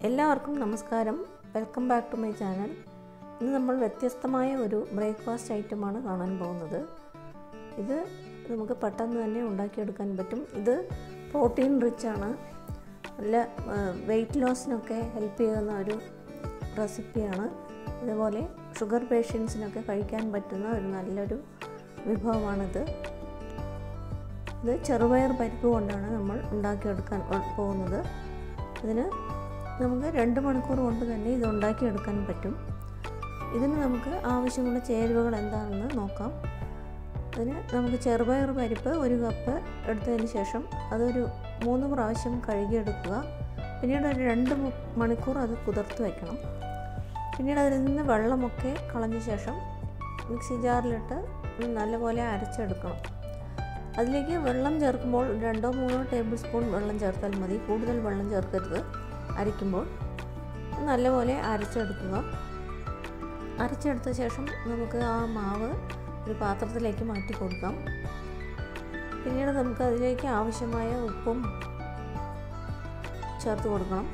എല്ലാവർക്കും നമസ്കാരം welcome back to my channel ഇന്ന് നമ്മൾ വ്യത്യസ്തമായ ഒരു ബ്രേക്ക്ഫാസ്റ്റ് ഐറ്റമാണ് കാണാൻ പോകുന്നത് ഇത് നമുക്ക് പെട്ടെന്ന് തന്നെ ഉണ്ടാക്കിയെടുക്കാൻ പറ്റും ഇത് പ്രോട്ടീൻ റിച്ച് ആണ് നല്ല വെയിറ്റ് ലോസിനൊക്കെ ഹെൽപ്പ് ചെയ്യുന്ന ഒരു റെസിപ്പിയാണ് ഇതുപോലെ ഷുഗർ പേഷ്യൻസിനൊക്കെ കഴിക്കാൻ പറ്റുന്ന ഒരു നല്ലൊരു വിഭവമാണിത് ഇത് ചെറുപയർ പരിപ്പ് കൊണ്ടാണ് നമ്മൾ ഉണ്ടാക്കിയെടുക്കാൻ പോകുന്നത് ഇതിന് നമുക്ക് രണ്ട് മണിക്കൂർ കൊണ്ട് തന്നെ ഇത് ഉണ്ടാക്കിയെടുക്കാൻ പറ്റും ഇതിന് നമുക്ക് ആവശ്യമുള്ള ചേരുവകൾ എന്താണെന്ന് നോക്കാം അതിന് നമുക്ക് ചെറുപയർ പരിപ്പ് ഒരു കപ്പ് എടുത്തതിന് ശേഷം അതൊരു മൂന്ന് പ്രാവശ്യം കഴുകിയെടുക്കുക പിന്നീട് ഒരു രണ്ട് മണിക്കൂർ അത് കുതിർത്ത് വയ്ക്കണം പിന്നീട് അതിൽ നിന്ന് വെള്ളമൊക്കെ കളഞ്ഞ ശേഷം മിക്സി ജാറിലിട്ട് നല്ലപോലെ അരച്ചെടുക്കണം അതിലേക്ക് വെള്ളം ചേർക്കുമ്പോൾ രണ്ടോ മൂന്നോ ടേബിൾ സ്പൂൺ വെള്ളം ചേർത്താൽ മതി കൂടുതൽ വെള്ളം ചേർക്കരുത് അരയ്ക്കുമ്പോൾ നല്ലപോലെ അരച്ചെടുക്കുക അരച്ചെടുത്ത ശേഷം നമുക്ക് ആ മാവ് ഒരു പാത്രത്തിലേക്ക് മാറ്റി കൊടുക്കാം പിന്നീട് നമുക്ക് അതിലേക്ക് ആവശ്യമായ ഉപ്പും ചേർത്ത് കൊടുക്കണം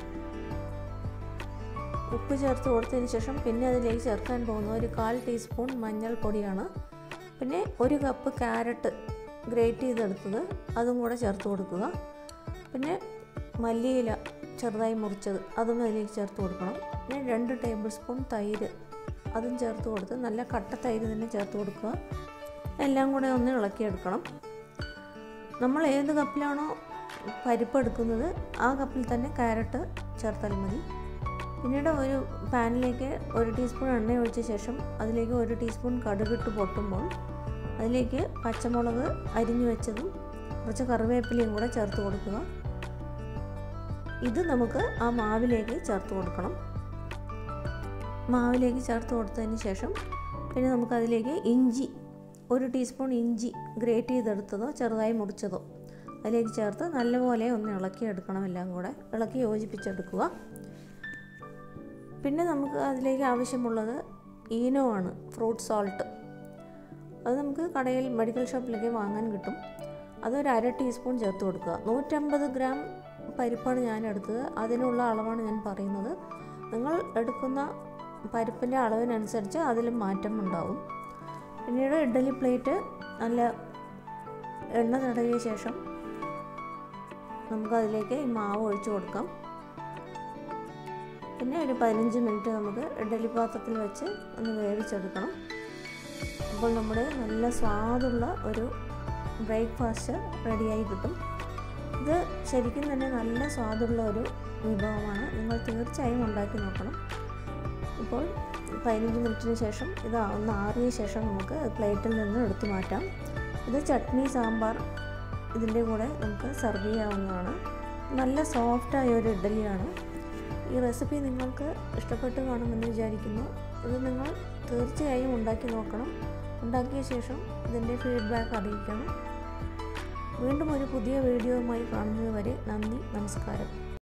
ഉപ്പ് ചേർത്ത് കൊടുത്തതിന് ശേഷം പിന്നെ അതിലേക്ക് ചേർക്കാൻ പോകുന്ന ഒരു കാൽ ടീസ്പൂൺ മഞ്ഞൾപ്പൊടിയാണ് പിന്നെ ഒരു കപ്പ് ക്യാരറ്റ് ഗ്രേറ്റ് ചെയ്തെടുത്തത് അതും കൂടെ ചേർത്ത് കൊടുക്കുക പിന്നെ മല്ലിയില ചെറുതായി മുറിച്ചത് അതും അതിലേക്ക് ചേർത്ത് കൊടുക്കണം പിന്നെ രണ്ട് ടേബിൾ സ്പൂൺ തൈര് അതും ചേർത്ത് കൊടുത്ത് നല്ല കട്ട തൈര് തന്നെ ചേർത്ത് കൊടുക്കുക എല്ലാം കൂടെ ഒന്ന് ഇളക്കിയെടുക്കണം നമ്മൾ ഏത് കപ്പിലാണോ പരിപ്പ് എടുക്കുന്നത് ആ കപ്പിൽ തന്നെ ക്യാരറ്റ് ചേർത്താൽ മതി പിന്നീട് ഒരു പാനിലേക്ക് ഒരു ടീസ്പൂൺ എണ്ണ ഒഴിച്ച ശേഷം അതിലേക്ക് ഒരു ടീസ്പൂൺ കടുകിട്ട് പൊട്ടുമ്പോൾ അതിലേക്ക് പച്ചമുളക് അരിഞ്ഞു വെച്ചതും കുറച്ച് കറിവേപ്പിലയും കൂടെ ചേർത്ത് കൊടുക്കുക ഇത് നമുക്ക് ആ മാവിലേക്ക് ചേർത്ത് കൊടുക്കണം മാവിലേക്ക് ചേർത്ത് കൊടുത്തതിന് ശേഷം പിന്നെ നമുക്കതിലേക്ക് ഇഞ്ചി ഒരു ടീസ്പൂൺ ഇഞ്ചി ഗ്രേറ്റ് ചെയ്തെടുത്തതോ ചെറുതായി മുറിച്ചതോ അതിലേക്ക് ചേർത്ത് നല്ലപോലെ ഒന്ന് ഇളക്കി എടുക്കണം എല്ലാം കൂടെ ഇളക്കി യോജിപ്പിച്ചെടുക്കുക പിന്നെ നമുക്ക് അതിലേക്ക് ആവശ്യമുള്ളത് ഈനോ ആണ് ഫ്രൂട്ട് സോൾട്ട് അത് നമുക്ക് കടയിൽ മെഡിക്കൽ ഷോപ്പിലൊക്കെ വാങ്ങാൻ കിട്ടും അതൊരു അര ടീസ്പൂൺ ചേർത്ത് കൊടുക്കുക നൂറ്റമ്പത് ഗ്രാം പരിപ്പാണ് ഞാൻ എടുത്തത് അതിനുള്ള അളവാണ് ഞാൻ പറയുന്നത് നിങ്ങൾ എടുക്കുന്ന പരിപ്പിൻ്റെ അളവിനനുസരിച്ച് അതിൽ മാറ്റം ഉണ്ടാവും പിന്നീട് ഇഡ്ഡലി പ്ലേറ്റ് നല്ല എണ്ണ തടവിയ ശേഷം നമുക്കതിലേക്ക് ഈ മാവ് ഒഴിച്ചു കൊടുക്കാം പിന്നെ ഒരു പതിനഞ്ച് മിനിറ്റ് നമുക്ക് ഇഡ്ഡലി പാത്രത്തിൽ വെച്ച് ഒന്ന് വേവിച്ചെടുക്കണം അപ്പോൾ നമ്മുടെ നല്ല സ്വാദുള്ള ഒരു ബ്രേക്ക്ഫാസ്റ്റ് റെഡിയായി കിട്ടും ഇത് ശരിക്കും തന്നെ നല്ല സ്വാദുള്ള ഒരു വിഭവമാണ് നിങ്ങൾ തീർച്ചയായും ഉണ്ടാക്കി നോക്കണം ഇപ്പോൾ പതിനഞ്ച് മിനിറ്റിന് ശേഷം ഇത് ഒന്ന് ആറിയ ശേഷം നമുക്ക് പ്ലേറ്റിൽ നിന്ന് എടുത്തു മാറ്റാം ഇത് ചട്നി സാമ്പാർ ഇതിൻ്റെ കൂടെ നമുക്ക് സെർവ് ചെയ്യാവുന്നതാണ് നല്ല സോഫ്റ്റായ ഒരു ഇഡ്ഡലിയാണ് ഈ റെസിപ്പി നിങ്ങൾക്ക് ഇഷ്ടപ്പെട്ട് കാണുമെന്ന് വിചാരിക്കുന്നു ഇത് നിങ്ങൾ തീർച്ചയായും ഉണ്ടാക്കി നോക്കണം ഉണ്ടാക്കിയ ശേഷം ഇതിൻ്റെ ഫീഡ്ബാക്ക് അറിയിക്കണം വീണ്ടും ഒരു പുതിയ വീഡിയോയുമായി കാണുന്നത് വരെ നന്ദി നമസ്കാരം